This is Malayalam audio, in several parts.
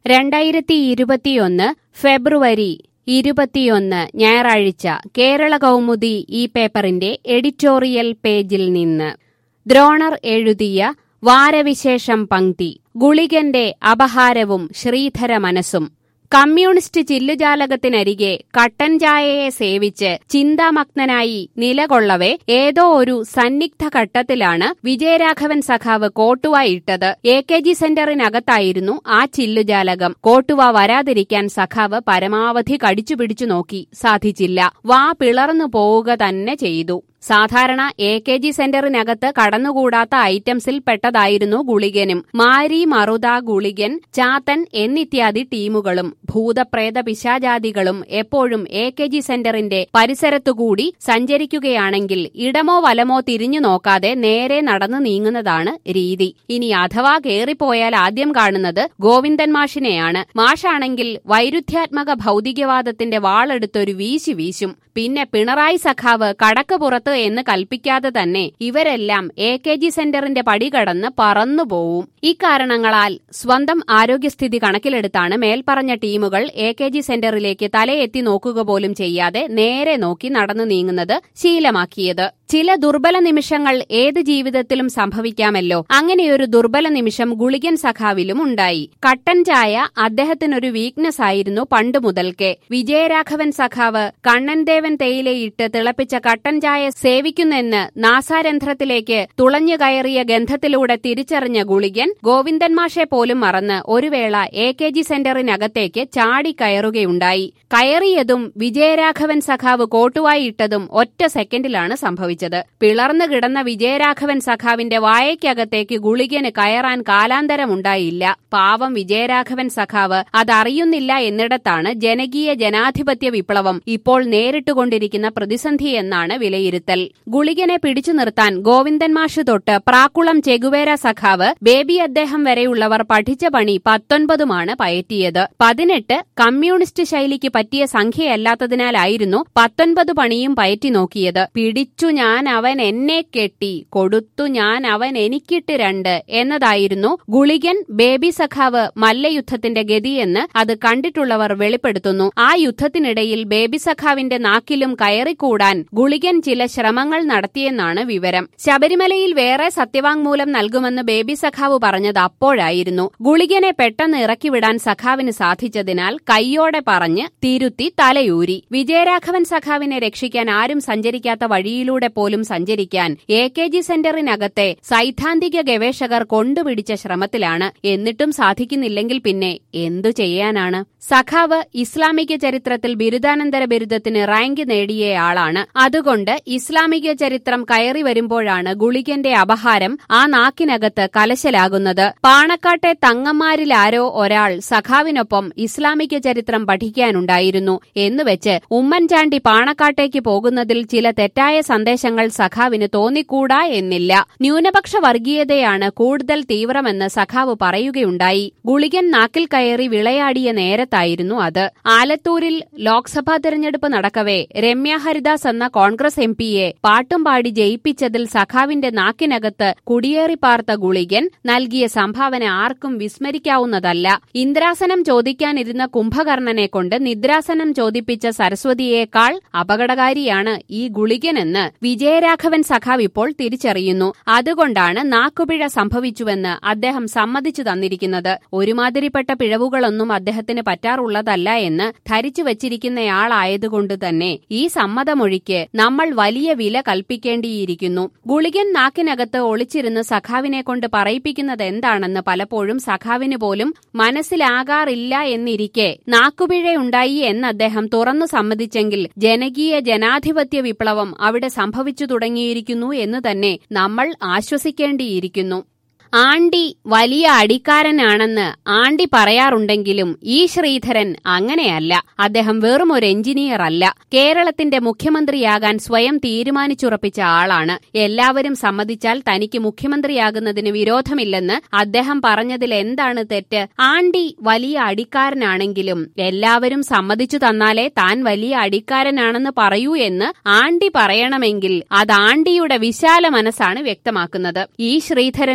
രണ്ടായിരത്തി ഇരുപത്തിയൊന്ന് ഫെബ്രുവരി ഇരുപത്തിയൊന്ന് ഞായറാഴ്ച കേരള കൗമുദി ഈ പേപ്പറിന്റെ എഡിറ്റോറിയൽ പേജിൽ നിന്ന് ദ്രോണർ എഴുതിയ വാരവിശേഷം പങ്ക്തി ഗുളികന്റെ അപഹാരവും ശ്രീധര മനസ്സും കമ്മ്യൂണിസ്റ്റ് ചില്ലുജാലകത്തിനരികെ കട്ടൻ ചായയെ സേവിച്ച് ചിന്താമഗ്നനായി നിലകൊള്ളവെ ഏതോ ഒരു സന്നിഗ്ധ ഘട്ടത്തിലാണ് വിജയരാഘവൻ സഖാവ് കോട്ടുവ ഇട്ടത് എ കെ ജി സെന്ററിനകത്തായിരുന്നു ആ ചില്ലുജാലകം കോട്ടുവ വരാതിരിക്കാൻ സഖാവ് പരമാവധി കടിച്ചുപിടിച്ചു നോക്കി സാധിച്ചില്ല വാ പിളർന്നു പോവുക തന്നെ ചെയ്തു സാധാരണ എ കെ ജി സെന്ററിനകത്ത് കടന്നുകൂടാത്ത ഐറ്റംസിൽ പെട്ടതായിരുന്നു ഗുളികനും മാരി മറുത ഗുളികൻ ചാത്തൻ എന്നിത്യാദി ടീമുകളും ഭൂതപ്രേത പിശാചാദികളും എപ്പോഴും എ കെ ജി സെന്ററിന്റെ പരിസരത്തുകൂടി സഞ്ചരിക്കുകയാണെങ്കിൽ ഇടമോ വലമോ തിരിഞ്ഞു നോക്കാതെ നേരെ നടന്നു നീങ്ങുന്നതാണ് രീതി ഇനി അഥവാ കേറിപ്പോയാൽ ആദ്യം കാണുന്നത് ഗോവിന്ദൻ മാഷിനെയാണ് മാഷാണെങ്കിൽ വൈരുദ്ധ്യാത്മക ഭൗതികവാദത്തിന്റെ വാളെടുത്തൊരു വീശി വീശും പിന്നെ പിണറായി സഖാവ് കടക്ക് പുറത്ത് എന്ന് കൽപ്പിക്കാതെ തന്നെ ഇവരെല്ലാം എ കെ ജി സെന്ററിന്റെ പടി കടന്ന് പറന്നുപോവും ഇക്കാരണങ്ങളാൽ സ്വന്തം ആരോഗ്യസ്ഥിതി കണക്കിലെടുത്താണ് മേൽപ്പറഞ്ഞ ടീമുകൾ എ കെ ജി സെന്ററിലേക്ക് തലയെത്തി നോക്കുക പോലും ചെയ്യാതെ നേരെ നോക്കി നടന്നു നീങ്ങുന്നത് ശീലമാക്കിയത് ചില ദുർബല നിമിഷങ്ങൾ ഏത് ജീവിതത്തിലും സംഭവിക്കാമല്ലോ അങ്ങനെയൊരു ദുർബല നിമിഷം ഗുളികൻ സഖാവിലും ഉണ്ടായി കട്ടൻ ചായ അദ്ദേഹത്തിനൊരു വീക്ക്നെസ് ആയിരുന്നു പണ്ട് മുതൽക്കേ വിജയരാഘവൻ സഖാവ് കണ്ണൻദേവൻ തേയിലയിട്ട് തിളപ്പിച്ച കട്ടൻ ചായ സേവിക്കുന്നെന്ന് നാസാരന്ധ്രത്തിലേക്ക് തുളഞ്ഞു കയറിയ ഗന്ധത്തിലൂടെ തിരിച്ചറിഞ്ഞ ഗുളികൻ ഗോവിന്ദൻ മാഷെ പോലും മറന്ന് ഒരു വേള എ കെ ജി സെന്ററിനകത്തേക്ക് ചാടിക്കയറുകയുണ്ടായി കയറിയതും വിജയരാഘവൻ സഖാവ് കോട്ടുവായി ഇട്ടതും ഒറ്റ സെക്കൻഡിലാണ് സംഭവിച്ചത് പിളർന്നു കിടന്ന വിജയരാഘവൻ സഖാവിന്റെ വായയ്ക്കകത്തേക്ക് ഗുളികന് കയറാൻ കാലാന്തരമുണ്ടായില്ല പാവം വിജയരാഘവൻ സഖാവ് അതറിയുന്നില്ല എന്നിടത്താണ് ജനകീയ ജനാധിപത്യ വിപ്ലവം ഇപ്പോൾ നേരിട്ടുകൊണ്ടിരിക്കുന്ന പ്രതിസന്ധി എന്നാണ് വിലയിരുത്തൽ ഗുളികനെ പിടിച്ചു നിർത്താൻ ഗോവിന്ദൻ മാഷ് തൊട്ട് പ്രാക്കുളം ചെഗുവേര സഖാവ് ബേബി അദ്ദേഹം വരെയുള്ളവർ പഠിച്ച പണി പത്തൊൻപതുമാണ് പയറ്റിയത് പതിനെട്ട് കമ്മ്യൂണിസ്റ്റ് ശൈലിക്ക് പറ്റിയ സംഖ്യയല്ലാത്തതിനാലായിരുന്നു പത്തൊൻപത് പണിയും പയറ്റി നോക്കിയത് പിടിച്ചു ഞാൻ അവൻ എന്നെ കെട്ടി കൊടുത്തു ഞാൻ അവൻ എനിക്കിട്ട് രണ്ട് എന്നതായിരുന്നു ഗുളികൻ ബേബി സഖാവ് മല്ലയുദ്ധത്തിന്റെ ഗതിയെന്ന് അത് കണ്ടിട്ടുള്ളവർ വെളിപ്പെടുത്തുന്നു ആ യുദ്ധത്തിനിടയിൽ ബേബി സഖാവിന്റെ നാക്കിലും കയറിക്കൂടാൻ ഗുളികൻ ചില ശ്രമങ്ങൾ നടത്തിയെന്നാണ് വിവരം ശബരിമലയിൽ വേറെ സത്യവാങ്മൂലം നൽകുമെന്ന് ബേബി സഖാവ് പറഞ്ഞത് അപ്പോഴായിരുന്നു ഗുളികനെ പെട്ടെന്ന് ഇറക്കിവിടാൻ സഖാവിന് സാധിച്ചതിനാൽ കൈയോടെ പറഞ്ഞ് തിരുത്തി തലയൂരി വിജയരാഘവൻ സഖാവിനെ രക്ഷിക്കാൻ ആരും സഞ്ചരിക്കാത്ത വഴിയിലൂടെ പോലും സഞ്ചരിക്കാൻ എ കെ ജി സെന്ററിനകത്തെ സൈദ്ധാന്തിക ഗവേഷകർ കൊണ്ടുപിടിച്ച ശ്രമത്തിലാണ് എന്നിട്ടും സാധിക്കുന്നില്ലെങ്കിൽ പിന്നെ എന്തു ചെയ്യാനാണ് സഖാവ് ഇസ്ലാമിക ചരിത്രത്തിൽ ബിരുദാനന്തര ബിരുദത്തിന് റാങ്ക് നേടിയയാളാണ് അതുകൊണ്ട് ഇസ്ലാമിക ചരിത്രം കയറി വരുമ്പോഴാണ് ഗുളികന്റെ അപഹാരം ആ നാക്കിനകത്ത് കലശലാകുന്നത് പാണക്കാട്ടെ തങ്ങന്മാരിലാരോ ഒരാൾ സഖാവിനൊപ്പം ഇസ്ലാമിക ചരിത്രം പഠിക്കാനുണ്ടായിരുന്നു എന്നുവെച്ച് ഉമ്മൻചാണ്ടി പാണക്കാട്ടേക്ക് പോകുന്നതിൽ ചില തെറ്റായ സന്ദേശങ്ങൾ സഖാവിന് തോന്നിക്കൂടാ എന്നില്ല ന്യൂനപക്ഷ വർഗീയതയാണ് കൂടുതൽ തീവ്രമെന്ന് സഖാവ് പറയുകയുണ്ടായി ഗുളികൻ നാക്കിൽ കയറി വിളയാടിയ നേരത്തായിരുന്നു അത് ആലത്തൂരിൽ ലോക്സഭാ തെരഞ്ഞെടുപ്പ് നടക്കവേ രമ്യ ഹരിദാസ് എന്ന കോൺഗ്രസ് എം പിയെ പാട്ടും പാടി ജയിപ്പിച്ചതിൽ സഖാവിന്റെ നാക്കിനകത്ത് കുടിയേറി പാർത്ത ഗുളികൻ നൽകിയ സംഭാവന ആർക്കും വിസ്മരിക്കാവുന്നതല്ല ഇന്ദ്രാസനം ചോദിക്കാനിരുന്ന കുംഭകർണനെ കൊണ്ട് നിദ്രാസനം ചോദിപ്പിച്ച സരസ്വതിയേക്കാൾ അപകടകാരിയാണ് ഈ ഗുളികനെന്ന് വിജയരാഘവൻ സഖാവ് ഇപ്പോൾ തിരിച്ചറിയുന്നു അതുകൊണ്ടാണ് നാക്കുപിഴ സംഭവിച്ചുവെന്ന് അദ്ദേഹം സമ്മതിച്ചു തന്നിരിക്കുന്നത് ഒരുമാതിരിപ്പെട്ട പിഴവുകളൊന്നും അദ്ദേഹത്തിന് പറ്റാറുള്ളതല്ല എന്ന് ധരിച്ചു വച്ചിരിക്കുന്നയാളായതുകൊണ്ട് തന്നെ ഈ സമ്മതമൊഴിക്ക് നമ്മൾ വലിയ വില കൽപ്പിക്കേണ്ടിയിരിക്കുന്നു ഗുളികൻ നാക്കിനകത്ത് ഒളിച്ചിരുന്ന് സഖാവിനെ കൊണ്ട് പറയിപ്പിക്കുന്നത് എന്താണെന്ന് പലപ്പോഴും സഖാവിന് പോലും മനസ്സിലാകാറില്ല എന്നിരിക്കെ നാക്കുപിഴയുണ്ടായി എന്ന് അദ്ദേഹം തുറന്നു സമ്മതിച്ചെങ്കിൽ ജനകീയ ജനാധിപത്യ വിപ്ലവം അവിടെ സംഭവിച്ചു തുടങ്ങിയിരിക്കുന്നു എന്ന് തന്നെ നമ്മൾ ആശ്വസിക്കേണ്ടിയിരിക്കുന്നു ആണ്ടി വലിയ അടിക്കാരനാണെന്ന് ആണ്ടി പറയാറുണ്ടെങ്കിലും ഈ ശ്രീധരൻ അങ്ങനെയല്ല അദ്ദേഹം വെറും ഒരു എഞ്ചിനീയർ അല്ല കേരളത്തിന്റെ മുഖ്യമന്ത്രിയാകാൻ സ്വയം തീരുമാനിച്ചുറപ്പിച്ച ആളാണ് എല്ലാവരും സമ്മതിച്ചാൽ തനിക്ക് മുഖ്യമന്ത്രിയാകുന്നതിന് വിരോധമില്ലെന്ന് അദ്ദേഹം പറഞ്ഞതിൽ എന്താണ് തെറ്റ് ആണ്ടി വലിയ അടിക്കാരനാണെങ്കിലും എല്ലാവരും സമ്മതിച്ചു തന്നാലേ താൻ വലിയ അടിക്കാരനാണെന്ന് പറയൂ എന്ന് ആണ്ടി പറയണമെങ്കിൽ അത് ആണ്ടിയുടെ വിശാല മനസ്സാണ് വ്യക്തമാക്കുന്നത് ഈ ശ്രീധരനും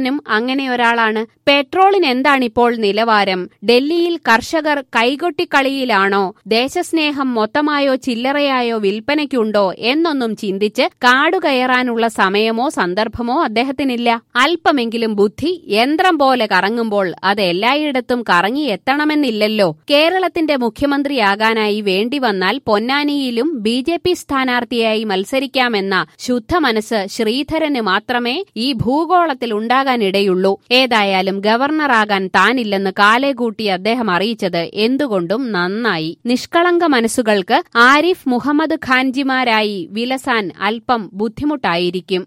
അങ്ങനെ ഒരാളാണ് പെട്രോളിന് എന്താണിപ്പോൾ നിലവാരം ഡൽഹിയിൽ കർഷകർ കൈകൊട്ടിക്കളിയിലാണോ ദേശസ്നേഹം മൊത്തമായോ ചില്ലറയായോ വിൽപ്പനയ്ക്കുണ്ടോ എന്നൊന്നും ചിന്തിച്ച് കാടുകയറാനുള്ള സമയമോ സന്ദർഭമോ അദ്ദേഹത്തിനില്ല അല്പമെങ്കിലും ബുദ്ധി യന്ത്രം പോലെ കറങ്ങുമ്പോൾ അത് എല്ലായിടത്തും കറങ്ങി എത്തണമെന്നില്ലല്ലോ കേരളത്തിന്റെ മുഖ്യമന്ത്രിയാകാനായി വേണ്ടി വന്നാൽ പൊന്നാനിയിലും ബി ജെ പി സ്ഥാനാർത്ഥിയായി മത്സരിക്കാമെന്ന ശുദ്ധ മനസ്സ് ശ്രീധരന് മാത്രമേ ഈ ഭൂഗോളത്തിൽ ഉണ്ടാകാനിടയുള്ളൂ ഏതായാലും ഗവർണറാകാൻ താനില്ലെന്ന് കാലേകൂട്ടി അദ്ദേഹം അറിയിച്ചത് എന്തുകൊണ്ടും നന്നായി നിഷ്കളങ്ക മനസ്സുകൾക്ക് ആരിഫ് മുഹമ്മദ് ഖാൻജിമാരായി വിലസാൻ അല്പം ബുദ്ധിമുട്ടായിരിക്കും